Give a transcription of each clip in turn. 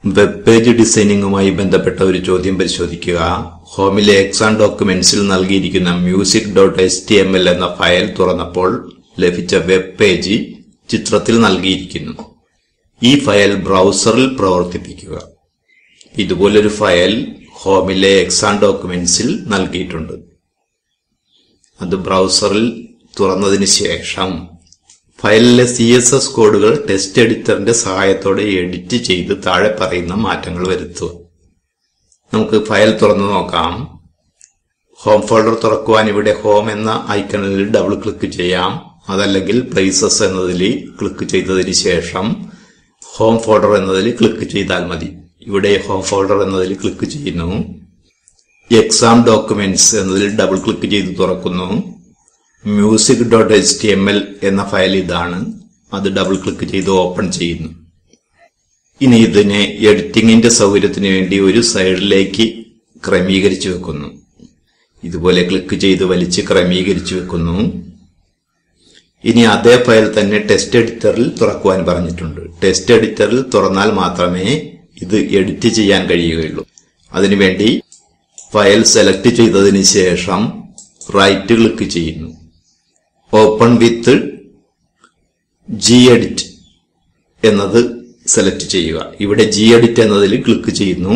web page ഡിസൈനിങ്ങുമായി ബന്ധപ്പെട്ട ഒരു ചോദ്യം പരിശോധിക്കുക ഹോമിലെ എക്സാം ഡോക്യുമെന്റ്സിൽ നൽകിയിരിക്കുന്ന music dot H T M L എന്ന ഫയൽ തുറന്നപ്പോൾ ലഭിച്ച വെബ് പേജ് ചിത്രത്തിൽ നൽകിയിരിക്കുന്നു ഈ ഫയൽ ബ്രൗസറിൽ പ്രവർത്തിപ്പിക്കുക ഇതുപോലൊരു ഫയൽ ഹോമിലെ എക്സാം ഡോക്യുമെന്റ്സിൽ നൽകിയിട്ടുണ്ട് അത് ബ്രൗസറിൽ തുറന്നതിന് ശേഷം ഫയലിലെ സി എസ് എസ് കോഡുകൾ ടെക്സ്റ്റ് എഡിറ്ററിന്റെ സഹായത്തോടെ എഡിറ്റ് ചെയ്ത് താഴെ പറയുന്ന മാറ്റങ്ങൾ വരുത്തുക നമുക്ക് ഫയൽ തുറന്നു നോക്കാം ഹോം ഫോൾഡർ തുറക്കുവാൻ ഇവിടെ ഹോം എന്ന ഐക്കണിൽ ഡബിൾ ക്ലിക്ക് ചെയ്യാം അതല്ലെങ്കിൽ പ്ലേസസ് എന്നതിൽ ക്ലിക്ക് ചെയ്തതിന് ശേഷം ഹോം ഫോൾഡർ എന്നതിൽ ക്ലിക്ക് ചെയ്താൽ മതി ഇവിടെ ഹോം ഫോൾഡർ എന്നതിൽ ക്ലിക്ക് ചെയ്യുന്നു എക്സാം ഡോക്യുമെന്റ്സ് എന്നതിൽ ഡബിൾ ക്ലിക്ക് ചെയ്ത് തുറക്കുന്നു music dot H T M L എന്ന ഫയൽ ഇതാണ് അത് ഡബിൾ ക്ലിക്ക് ചെയ്ത് ഓപ്പൺ ചെയ്യുന്നു ഇനി ഇതിനെ എഡിറ്റിംഗിന്റെ സൗകര്യത്തിന് വേണ്ടി ഒരു സൈഡിലേക്ക് ക്രമീകരിച്ചു വെക്കുന്നു ഇതുപോലെ ക്ലിക്ക് ചെയ്ത് വലിച്ച് ക്രമീകരിച്ചു വെക്കുന്നു ഇനി അതേ ഫയൽ തന്നെ ടെക്സ്റ്റ് എഡിറ്ററിൽ തുറക്കുവാൻ പറഞ്ഞിട്ടുണ്ട് ടെക്സ്റ്റ് എഡിറ്ററിൽ തുറന്നാൽ മാത്രമേ ഇത് എഡിറ്റ് ചെയ്യാൻ കഴിയുകയുള്ളൂ അതിനുവേണ്ടി ഫയൽ സെലക്ട് ചെയ്തതിന് ശേഷം റൈറ്റ് ക്ലിക്ക് ചെയ്യുന്നു ഓപ്പൺ വിത്ത് ജി എഡിറ്റ് എന്നത് സെലക്ട് ചെയ്യുക ഇവിടെ ജി എഡിറ്റ് എന്നതിൽ ക്ലിക്ക് ചെയ്യുന്നു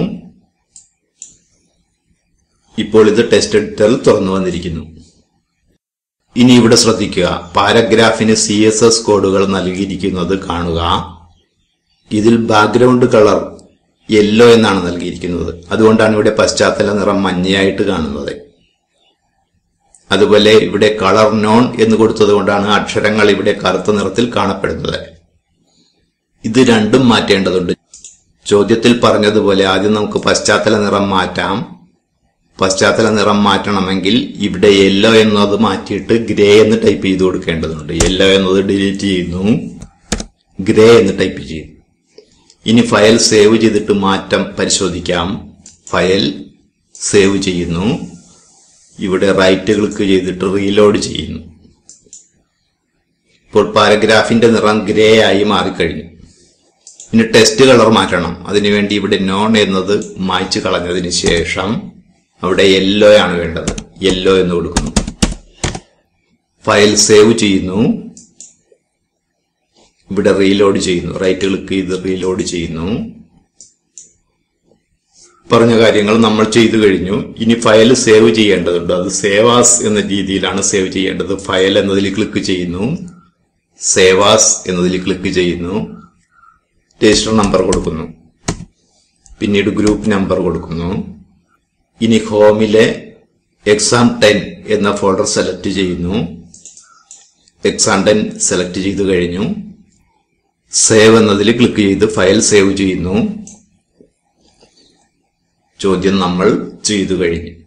ഇപ്പോൾ ഇത് ടെക്സ്റ്റ് എഡിറ്ററിൽ തുറന്നു വന്നിരിക്കുന്നു ഇനി ഇവിടെ ശ്രദ്ധിക്കുക പാരഗ്രാഫിന് സി എസ് എസ് കോഡുകൾ നൽകിയിരിക്കുന്നത് കാണുക ഇതിൽ ബാക്ക്ഗ്രൗണ്ട് കളർ യെല്ലോ എന്നാണ് നൽകിയിരിക്കുന്നത് അതുകൊണ്ടാണ് ഇവിടെ പശ്ചാത്തല നിറം മഞ്ഞയായിട്ട് കാണുന്നത് അതുപോലെ ഇവിടെ കളർ നോൺ എന്ന് കൊടുത്തത് കൊണ്ടാണ് അക്ഷരങ്ങൾ ഇവിടെ കറുത്ത നിറത്തിൽ കാണപ്പെടുന്നത് ഇത് രണ്ടും മാറ്റേണ്ടതുണ്ട് ചോദ്യത്തിൽ പറഞ്ഞതുപോലെ ആദ്യം നമുക്ക് പശ്ചാത്തല നിറം മാറ്റാം പശ്ചാത്തല നിറം മാറ്റണമെങ്കിൽ ഇവിടെ യെല്ലോ എന്നത് മാറ്റിയിട്ട് ഗ്രേ എന്ന് ടൈപ്പ് ചെയ്ത് കൊടുക്കേണ്ടതുണ്ട് യെല്ലോ എന്നത് ഡിലീറ്റ് ചെയ്യുന്നു ഗ്രേ എന്ന് ടൈപ്പ് ചെയ്യുന്നു ഇനി ഫയൽ സേവ് ചെയ്തിട്ട് മാറ്റം പരിശോധിക്കാം ഫയൽ സേവ് ചെയ്യുന്നു ഇവിടെ റൈറ്റ് ക്ലിക്ക് ചെയ്തിട്ട് റീലോഡ് ചെയ്യുന്നു ഇപ്പോൾ പാരഗ്രാഫിന്റെ നിറം ഗ്രേ ആയി മാറിക്കഴിഞ്ഞു ഇനി ടെസ്റ്റ് കളർ മാറ്റണം അതിനുവേണ്ടി ഇവിടെ നോൺ എന്നത് മായ്ച്ചു കളഞ്ഞതിന് ശേഷം അവിടെ യെല്ലോ ആണ് വേണ്ടത് യെല്ലോ എന്ന് കൊടുക്കുന്നു ഫയൽ സേവ് ചെയ്യുന്നു ഇവിടെ റീലോഡ് ചെയ്യുന്നു റൈറ്റ് ക്ലിക്ക് ചെയ്ത് റീലോഡ് ചെയ്യുന്നു പറഞ്ഞ കാര്യങ്ങൾ നമ്മൾ ചെയ്തു കഴിഞ്ഞു ഇനി ഫയൽ സേവ് ചെയ്യേണ്ടതുണ്ട് അത് സേവാസ് എന്ന രീതിയിലാണ് സേവ് ചെയ്യേണ്ടത് ഫയൽ എന്നതിൽ ക്ലിക്ക് ചെയ്യുന്നു സേവാസ് എന്നതിൽ ക്ലിക്ക് ചെയ്യുന്നു രജിസ്റ്റർ നമ്പർ കൊടുക്കുന്നു പിന്നീട് ഗ്രൂപ്പ് നമ്പർ കൊടുക്കുന്നു ഇനി ഹോമിലെ എക്സാം ടെൻ എന്ന ഫോൾഡർ സെലക്ട് ചെയ്യുന്നു എക്സാം ടെൻ സെലക്ട് ചെയ്തു കഴിഞ്ഞു സേവ് എന്നതിൽ ക്ലിക്ക് ചെയ്ത് ഫയൽ സേവ് ചെയ്യുന്നു ചോദ്യം നമ്മൾ ചെയ്തു കഴിഞ്ഞു